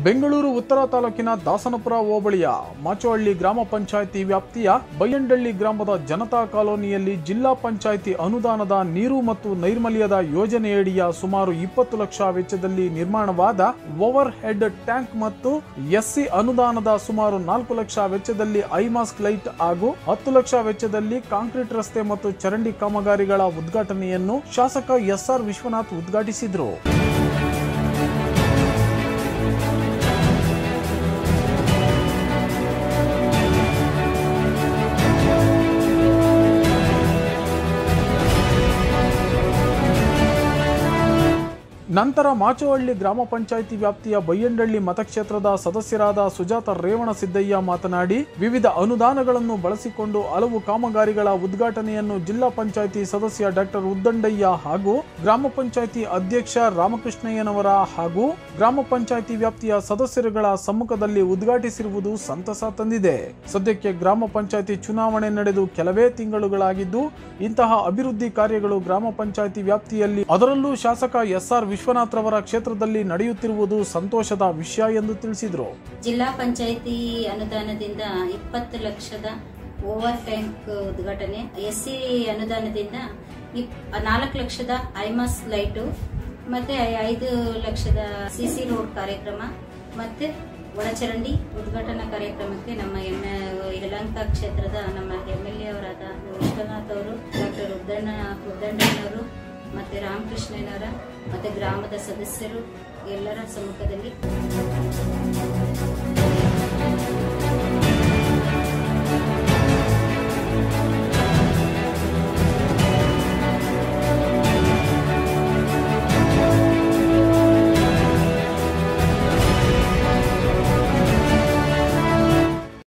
ಬೆಂಗಳೂರು ಉತ್ತರ ತಾಲೂಕಿನ ದಾಸನಪುರ ಹೋಬಳಿಯ ಮಾಚೋಹಳ್ಳಿ ಗ್ರಾಮ ಪಂಚಾಯಿತಿ ವ್ಯಾಪ್ತಿಯ ಬೈಯಂಡಳ್ಳಿ ಗ್ರಾಮದ ಜನತಾ ಕಾಲೋನಿಯಲ್ಲಿ ಜಿಲ್ಲಾ ಪಂಚಾಯಿತಿ ಅನುದಾನದ ನೀರು ಮತ್ತು ನೈರ್ಮಲ್ಯದ ಯೋಜನೆಯಡಿಯ ಸುಮಾರು ಇಪ್ಪತ್ತು ಲಕ್ಷ ವೆಚ್ಚದಲ್ಲಿ ನಿರ್ಮಾಣವಾದ ಓವರ್ ಹೆಡ್ ಟ್ಯಾಂಕ್ ಮತ್ತು ಎಸ್ಸಿ ಅನುದಾನದ ಸುಮಾರು ನಾಲ್ಕು ಲಕ್ಷ ವೆಚ್ಚದಲ್ಲಿ ಐಮಾಸ್ಕ್ ಲೈಟ್ ಹಾಗೂ ಹತ್ತು ಲಕ್ಷ ವೆಚ್ಚದಲ್ಲಿ ಕಾಂಕ್ರೀಟ್ ರಸ್ತೆ ಮತ್ತು ಚರಂಡಿ ಕಾಮಗಾರಿಗಳ ಉದ್ಘಾಟನೆಯನ್ನು ಶಾಸಕ ಎಸ್ಆರ್ ವಿಶ್ವನಾಥ್ ಉದ್ಘಾಟಿಸಿದರು ನಂತರ ಮಾಚೋಹಳ್ಳಿ ಗ್ರಾಮ ಪಂಚಾಯಿತಿ ವ್ಯಾಪ್ತಿಯ ಬೈಯಂಡಳ್ಳಿ ಮತಕ್ಷೇತ್ರದ ಸದಸ್ಯರಾದ ಸುಜಾತ ರೇವಣ ಸಿದ್ದಯ್ಯ ಮಾತನಾಡಿ ವಿವಿಧ ಅನುದಾನಗಳನ್ನು ಬಳಸಿಕೊಂಡು ಹಲವು ಕಾಮಗಾರಿಗಳ ಉದ್ಘಾಟನೆಯನ್ನು ಜಿಲ್ಲಾ ಪಂಚಾಯಿತಿ ಸದಸ್ಯ ಡಾಕ್ಟರ್ ಉದ್ದಂಡಯ್ಯ ಹಾಗೂ ಗ್ರಾಮ ಪಂಚಾಯಿತಿ ಅಧ್ಯಕ್ಷ ರಾಮಕೃಷ್ಣಯ್ಯನವರ ಹಾಗೂ ಗ್ರಾಮ ಪಂಚಾಯಿತಿ ವ್ಯಾಪ್ತಿಯ ಸದಸ್ಯರುಗಳ ಸಮ್ಮುಖದಲ್ಲಿ ಉದ್ಘಾಟಿಸಿರುವುದು ಸಂತಸ ತಂದಿದೆ ಸದ್ಯಕ್ಕೆ ಗ್ರಾಮ ಪಂಚಾಯಿತಿ ಚುನಾವಣೆ ನಡೆದು ಕೆಲವೇ ತಿಂಗಳುಗಳಾಗಿದ್ದು ಇಂತಹ ಅಭಿವೃದ್ಧಿ ಕಾರ್ಯಗಳು ಗ್ರಾಮ ಪಂಚಾಯಿತಿ ವ್ಯಾಪ್ತಿಯಲ್ಲಿ ಅದರಲ್ಲೂ ಶಾಸಕ ಎಸ್ಆರ್ ವಿಶ್ವನಾಥ್ ರವರ ಕ್ಷೇತ್ರದಲ್ಲಿ ನಡೆಯುತ್ತಿರುವುದು ಸಂತೋಷದ ವಿಷಯ ಎಂದು ತಿಳಿಸಿದರು ಜಿಲ್ಲಾ ಪಂಚಾಯಿತಿ ಅನುದಾನದಿಂದ ಇಪ್ಪತ್ತು ಲಕ್ಷದ ಓವರ್ ಟ್ಯಾಂಕ್ ಉದ್ಘಾಟನೆ ಎಸ್ ಸಿ ಅನುದಾನದಿಂದ ಇಪ್ ನಾಲ್ಕು ಲಕ್ಷದ ಐಮಾಸ್ ಲೈಟು ಮತ್ತೆ ಐದು ಲಕ್ಷದ ಸಿ ಸಿ ರೋಡ್ ಕಾರ್ಯಕ್ರಮ ಮತ್ತೆ ಒಳಚರಂಡಿ ಉದ್ಘಾಟನಾ ಕಾರ್ಯಕ್ರಮಕ್ಕೆ ನಮ್ಮ ಎಮ್ ಯಲಹಂಕ ಕ್ಷೇತ್ರದ ನಮ್ಮ ಎಮ್ ಎಲ್ ಎ ಅವರಾದ ವಿಶ್ವನಾಥ್ ಅವರು ಡಾಕ್ಟರ್ ಉದ್ದಣ್ಣ ಉದ್ದಣ್ಣನವರು ಮತ್ತೆ ರಾಮಕೃಷ್ಣನವರ ಮತ್ತೆ ಗ್ರಾಮದ ಸದಸ್ಯರು ಎಲ್ಲರ ಸಮ್ಮುಖದಲ್ಲಿ